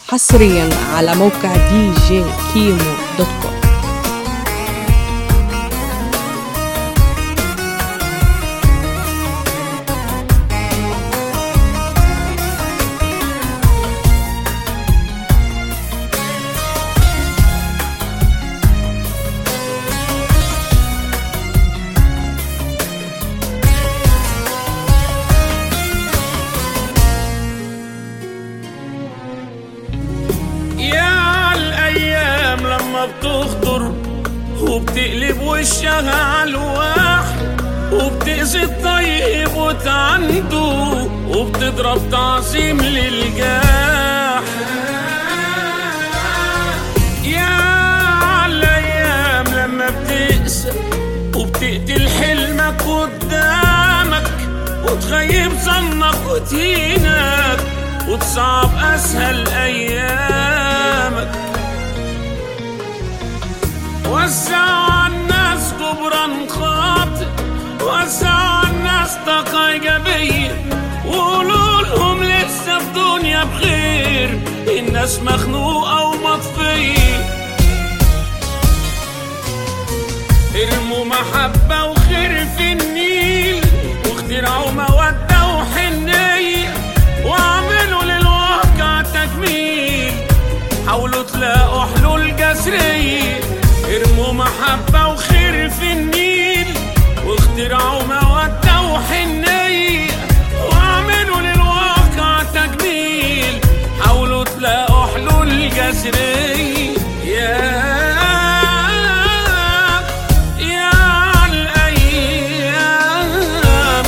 حصريا على موقع دي جي كيمو دوت كوم يا الايام لما بتخطر وبتقلب وشها على الواحد وبتأذي الطيب وتعنده وبتضرب تعظيم للجاح يا الايام لما بتقسى وبتقتل حلمك قدامك وتغيب ظنك وتهينك وتصعب اسهل ايامك وسع على الناس جبران خاطئ وسع على الناس طاقة إيجابية وقولوا لهم لسه في دنيا بخير الناس مخنوقة ومطفية ارموا محبة وخير في النيل واخترعوا مودة وحنية واعملوا للواقع تجميل حاولوا تلاقوا حلول جذرية ارموا محبة وخير في النيل واخترعوا مودة وحنية واعملوا للواقع تجميل حاولوا تلاقوا حلول جذرية يا يا الأيام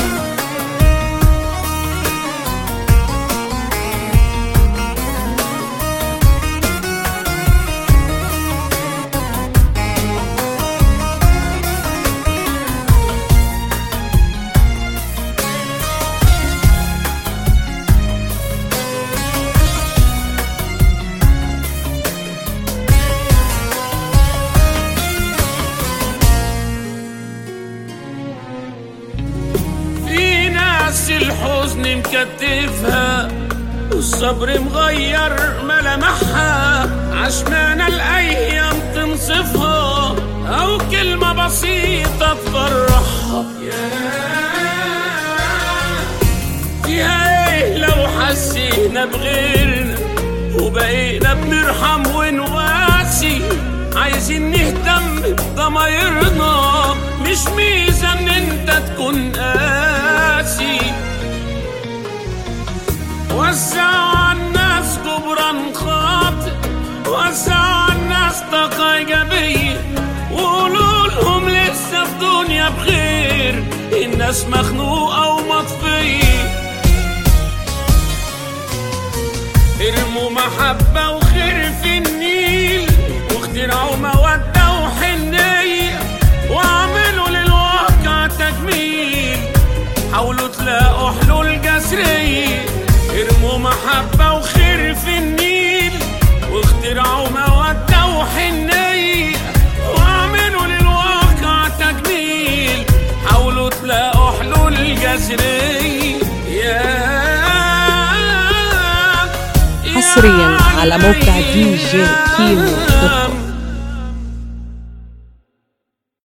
في ناس الحزن مكتفها والصبر مغير ملامحها عشمان الايام تنصفها او كلمة بسيطة تفرحها فيها ايه لو حسينا بغيرنا وبقينا بنرحم ونواسي عايزين نهتم بضمايرنا مش ميزة ان انت تكون قاسي وسع على الناس جبران خاطئ وسع على الناس طاقة إيجابية وقولوا لهم لسه في دنيا بخير الناس مخنوقة ومطفية ارموا محبة وخير في النيل واخترعوا مودة وحنية واعملوا للواقع تجميل حاولوا تلاقوا حلول جذرية ارموا محبة وخير في النيل واخترعوا مودة وحنية واعملوا للواقع تجميل حاولوا تلاقوا حلول جذرية يا حصريا على موقع دي جي كيمو دوت كوم